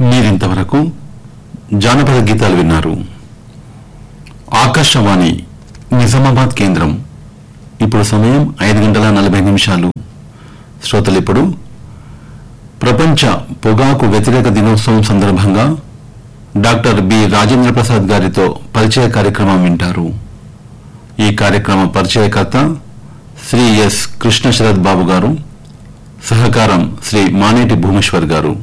మీరింతవరకు జానపద గీతాలు విన్నారు ఆకాశవాణి నిజామాబాద్ కేంద్రం ఇప్పుడు సమయం ఐదు గంటల నలభై నిమిషాలు శ్రోతలు ఇప్పుడు ప్రపంచ పొగాకు వ్యతిరేక దినోత్సవం సందర్భంగా డాక్టర్ బి రాజేంద్ర ప్రసాద్ గారితో పరిచయ కార్యక్రమం వింటారు ఈ కార్యక్రమ పరిచయకర్త శ్రీ ఎస్ కృష్ణ శరత్ బాబు గారు సహకారం శ్రీ మానేటి భూమేశ్వర్ గారు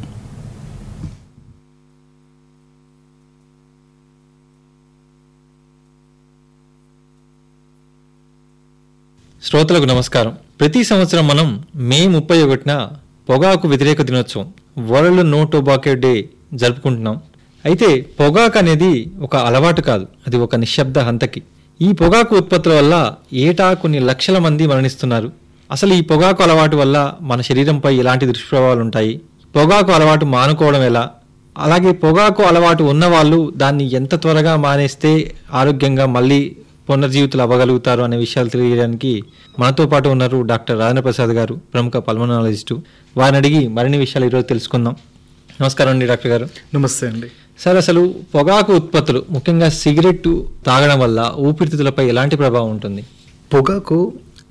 శ్రోతలకు నమస్కారం ప్రతి సంవత్సరం మనం మే ముప్పై ఒకటిన పొగాకు వ్యతిరేక దినోత్సవం వరల్డ్ నో టొబాకో డే జరుపుకుంటున్నాం అయితే పొగాకు అనేది ఒక అలవాటు కాదు అది ఒక నిశ్శబ్ద హంతకి ఈ పొగాకు ఉత్పత్తుల వల్ల ఏటా కొన్ని లక్షల మంది మరణిస్తున్నారు అసలు ఈ పొగాకు అలవాటు వల్ల మన శరీరంపై ఎలాంటి దుష్ప్రభావాలు ఉంటాయి పొగాకు అలవాటు మానుకోవడం ఎలా అలాగే పొగాకు అలవాటు ఉన్నవాళ్ళు దాన్ని ఎంత త్వరగా మానేస్తే ఆరోగ్యంగా మళ్ళీ పునర్జీవితులు అవ్వగలుగుతారు అనే విషయాలు తెలియడానికి మనతో పాటు ఉన్నారు డాక్టర్ రాజేంద్ర ప్రసాద్ గారు ప్రముఖ పల్మనాలజిస్టు వారిని అడిగి మరిన్ని విషయాలు ఈరోజు తెలుసుకుందాం నమస్కారం అండి డాక్టర్ గారు నమస్తే అండి సార్ అసలు పొగాకు ఉత్పత్తులు ముఖ్యంగా సిగరెట్ తాగడం వల్ల ఊపిరితిత్తులపై ఎలాంటి ప్రభావం ఉంటుంది పొగాకు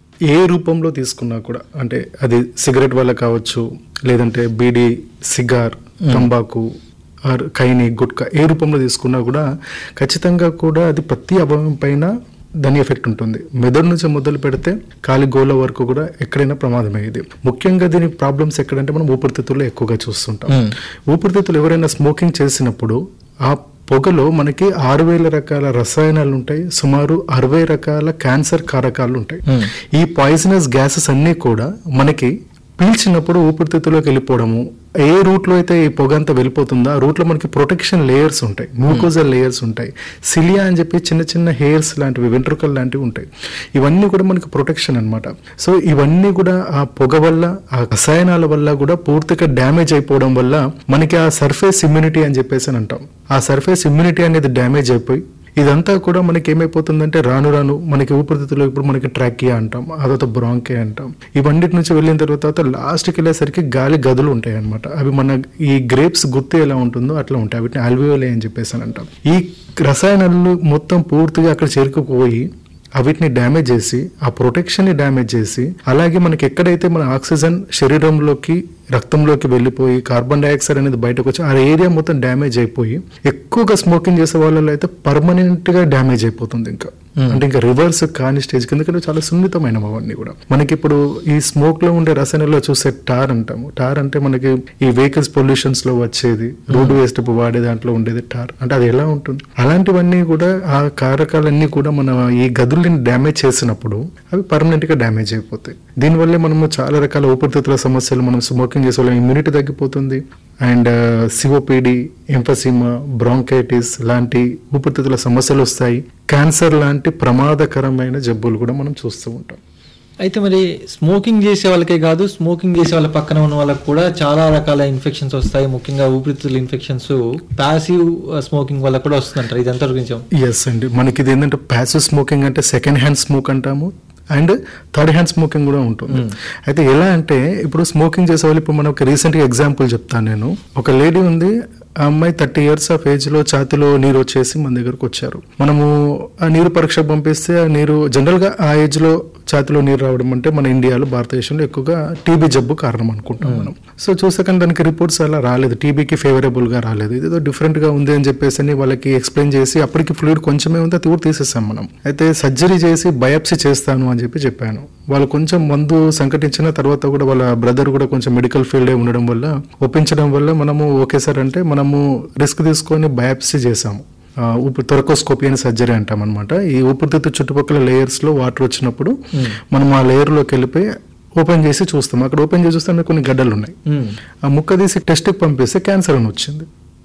ఏ రూపంలో తీసుకున్నా కూడా అంటే అది సిగరెట్ వల్ల కావచ్చు లేదంటే బీడీ సిగార్ తంబాకు ఆర్ కైని గుట్కా ఏ రూపంలో తీసుకున్నా కూడా ఖచ్చితంగా కూడా అది ప్రతి అవయవం పైన దాని ఎఫెక్ట్ ఉంటుంది మెదడు నుంచి మొదలు పెడితే కాలి గోళ్ళ వరకు కూడా ఎక్కడైనా ప్రమాదమే ఇది ముఖ్యంగా దీని ప్రాబ్లమ్స్ ఎక్కడంటే మనం ఊపిరితిత్తుల్లో ఎక్కువగా చూస్తుంటాం మ్మ్. ఊపిరితిత్తులు ఎవరైనా స్మోకింగ్ చేసినప్పుడు ఆ పొగలో మనకి ఆరు వేల రకాల రసాయనాలు ఉంటాయి సుమారు అరవై రకాల క్యాన్సర్ కారకాలు ఉంటాయి మ్మ్. ఈ పాయిజనస్ గ్యాసెస్ అన్నీ కూడా మనకి పీల్చినప్పుడు ఊపిరితిత్తులోకి వెళ్ళిపోవడము ఏ రూట్లో అయితే ఈ పొగ అంతా వెళ్ళిపోతుందో ఆ రూట్లో మనకి ప్రొటెక్షన్ లేయర్స్ ఉంటాయి మ్యూకోజల్ లేయర్స్ ఉంటాయి సిలియా అని చెప్పి చిన్న చిన్న హెయిర్స్ లాంటివి వెంట్రుకలు లాంటివి ఉంటాయి ఇవన్నీ కూడా మనకి ప్రొటెక్షన్ అన్నమాట సో ఇవన్నీ కూడా ఆ పొగ వల్ల ఆ రసాయనాల వల్ల కూడా పూర్తిగా డ్యామేజ్ అయిపోవడం వల్ల మనకి ఆ సర్ఫేస్ ఇమ్యూనిటీ అని చెప్పేసి అని అంటాం ఆ సర్ఫేస్ ఇమ్యూనిటీ అనేది డ్యామేజ్ అయిపోయి ఇదంతా కూడా మనకి ఏమైపోతుందంటే రాను రాను మనకి ఊపిరితిత్తులో ఇప్పుడు మనకి ట్రాకియా అంటాం ఆ తర్వాత బ్రాంకే అంటాం ఇవన్నిటి నుంచి వెళ్ళిన తర్వాత లాస్ట్కి వెళ్ళేసరికి గాలి గదులు ఉంటాయి అనమాట అవి మన ఈ గ్రేప్స్ గుర్తు ఎలా ఉంటుందో అట్లా ఉంటాయి వీటిని ఆల్వియోలే అని చెప్పేసి అని అంటాం ఈ రసాయనాలు మొత్తం పూర్తిగా అక్కడ చేరుకుపోయి అవిటిని డ్యామేజ్ చేసి ఆ ప్రొటెక్షన్ని డ్యామేజ్ చేసి అలాగే మనకి ఎక్కడైతే మన ఆక్సిజన్ శరీరంలోకి రక్తంలోకి వెళ్ళిపోయి కార్బన్ డైఆక్సైడ్ అనేది బయటకు వచ్చి ఆ ఏరియా మొత్తం డ్యామేజ్ అయిపోయి ఎక్కువగా స్మోకింగ్ చేసే వాళ్ళలో అయితే పర్మనెంట్ గా డ్యామేజ్ అయిపోతుంది ఇంకా అంటే ఇంకా రివర్స్ కాని స్టేజ్ ఎందుకంటే చాలా సున్నితమైన అవన్నీ కూడా మనకి ఇప్పుడు ఈ స్మోక్ లో ఉండే రసాయనాల్లో చూసే టార్ అంటాము టార్ అంటే మనకి ఈ వెహికల్స్ పొల్యూషన్స్ లో వచ్చేది రోడ్డు వేస్ట్ వాడే దాంట్లో ఉండేది టార్ అంటే అది ఎలా ఉంటుంది అలాంటివన్నీ కూడా ఆ కారకాలన్నీ కూడా మన ఈ గదుల్ని డ్యామేజ్ చేసినప్పుడు అవి పర్మనెంట్ గా డ్యామేజ్ అయిపోతాయి దీనివల్లే మనము చాలా రకాల ఊపిరితిత్తుల సమస్యలు మనం స్మోకింగ్ చేసే వాళ్ళ ఇమ్యూనిటీ తగ్గిపోతుంది అండ్ సిఓపిడి ఎంఫసిమా బ్రాంకైటిస్ లాంటి ఊపిరితిత్తుల సమస్యలు వస్తాయి క్యాన్సర్ లాంటి ప్రమాదకరమైన జబ్బులు కూడా మనం చూస్తూ ఉంటాం అయితే మరి స్మోకింగ్ చేసే వాళ్ళకే కాదు స్మోకింగ్ చేసే వాళ్ళ పక్కన ఉన్న వాళ్ళకి కూడా చాలా రకాల ఇన్ఫెక్షన్స్ వస్తాయి ముఖ్యంగా ఊపిరితిత్తుల ఇన్ఫెక్షన్స్ ప్యాసివ్ స్మోకింగ్ వల్ల కూడా వస్తుందంటారు ఇదంతా గురించి ఎస్ అండి మనకి ఇది ఏంటంటే ప్యాసివ్ స్మోకింగ్ అంటే సెకండ్ హ్యాండ్ స్మోక్ అంటాము అండ్ థర్డ్ హ్యాండ్ స్మోకింగ్ కూడా ఉంటుంది అయితే ఎలా అంటే ఇప్పుడు స్మోకింగ్ చేసే వాళ్ళు ఇప్పుడు మనం ఒక రీసెంట్గా ఎగ్జాంపుల్ చెప్తాను నేను ఒక లేడీ ఉంది ఆ అమ్మాయి థర్టీ ఇయర్స్ ఆఫ్ ఏజ్ లో ఛాతిలో నీరు వచ్చేసి మన దగ్గరకు వచ్చారు మనము ఆ నీరు పరీక్ష పంపిస్తే ఆ నీరు జనరల్ గా ఆ ఏజ్ లో ఛాతిలో నీరు రావడం అంటే మన ఇండియాలో భారతదేశంలో ఎక్కువగా టీబీ జబ్బు కారణం అనుకుంటాం మనం సో చూసాక దానికి రిపోర్ట్స్ అలా రాలేదు టీబీకి ఫేవరబుల్ గా రాలేదు ఇదేదో డిఫరెంట్ గా ఉంది అని చెప్పేసి అని వాళ్ళకి ఎక్స్ప్లెయిన్ చేసి అప్పటికి ఫ్లూయిడ్ కొంచెమే ఉంది అది కూడా తీసేసాం మనం అయితే సర్జరీ చేసి బయాప్సీ చేస్తాను అని చెప్పి చెప్పాను వాళ్ళు కొంచెం మందు సంకటించిన తర్వాత కూడా వాళ్ళ బ్రదర్ కూడా కొంచెం మెడికల్ ఫీల్డ్ ఉండడం వల్ల ఒప్పించడం వల్ల మనము ఓకే సార్ అంటే మనము రిస్క్ తీసుకొని బయాప్సీ చేసాము ఆ, ఊపిరి థొరకోస్కోపీ అని సర్జరీ అంటాం అనమాట ఈ ఊపిరితిత్తు చుట్టుపక్కల లేయర్స్ లో వాటర్ వచ్చినప్పుడు మనం ఆ లేయర్ లోకి వెళ్ళిపోయి ఓపెన్ చేసి చూస్తాం అక్కడ ఓపెన్ చేసి చూస్తే మనకి కొన్ని గడ్డలు ఉన్నాయి ఆ ముక్క తీసి టెస్ట్కి పంపిస్తే క్యాన్సర్ అని వచ్చింది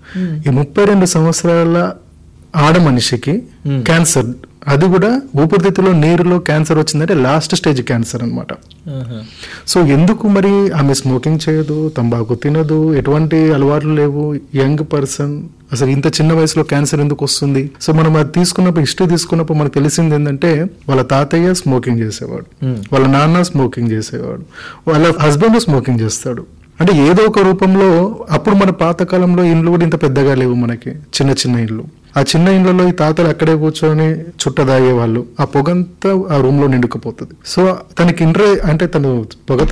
ఈ ముప్పై రెండు సంవత్సరాల ఆడ మనిషికి క్యాన్సర్ అది కూడా ఊపిరితిత్తులో నీరులో క్యాన్సర్ వచ్చిందంటే లాస్ట్ స్టేజ్ క్యాన్సర్ అన్నమాట సో ఎందుకు మరి ఆమె స్మోకింగ్ చేయదు తంబాకు తినదు ఎటువంటి అలవాట్లు లేవు యంగ్ పర్సన్ అసలు ఇంత చిన్న వయసులో క్యాన్సర్ ఎందుకు వస్తుంది సో మనం అది తీసుకున్నప్పుడు హిస్టరీ తీసుకున్నప్పుడు మనకు తెలిసింది ఏంటంటే వాళ్ళ తాతయ్య స్మోకింగ్ చేసేవాడు వాళ్ళ నాన్న స్మోకింగ్ చేసేవాడు వాళ్ళ హస్బెండ్ స్మోకింగ్ చేస్తాడు అంటే ఏదో ఒక రూపంలో అప్పుడు మన పాతకాలంలో ఇండ్లు కూడా ఇంత పెద్దగా లేవు మనకి చిన్న చిన్న ఇండ్లు ఆ చిన్న ఇండ్లలో ఈ తాతలు అక్కడే కూర్చొని చుట్ట తాగేవాళ్ళు ఆ పొగంతా ఆ రూమ్ లో నిండుకుపోతుంది సో తనకి ఇంట్రె అంటే తను పొగ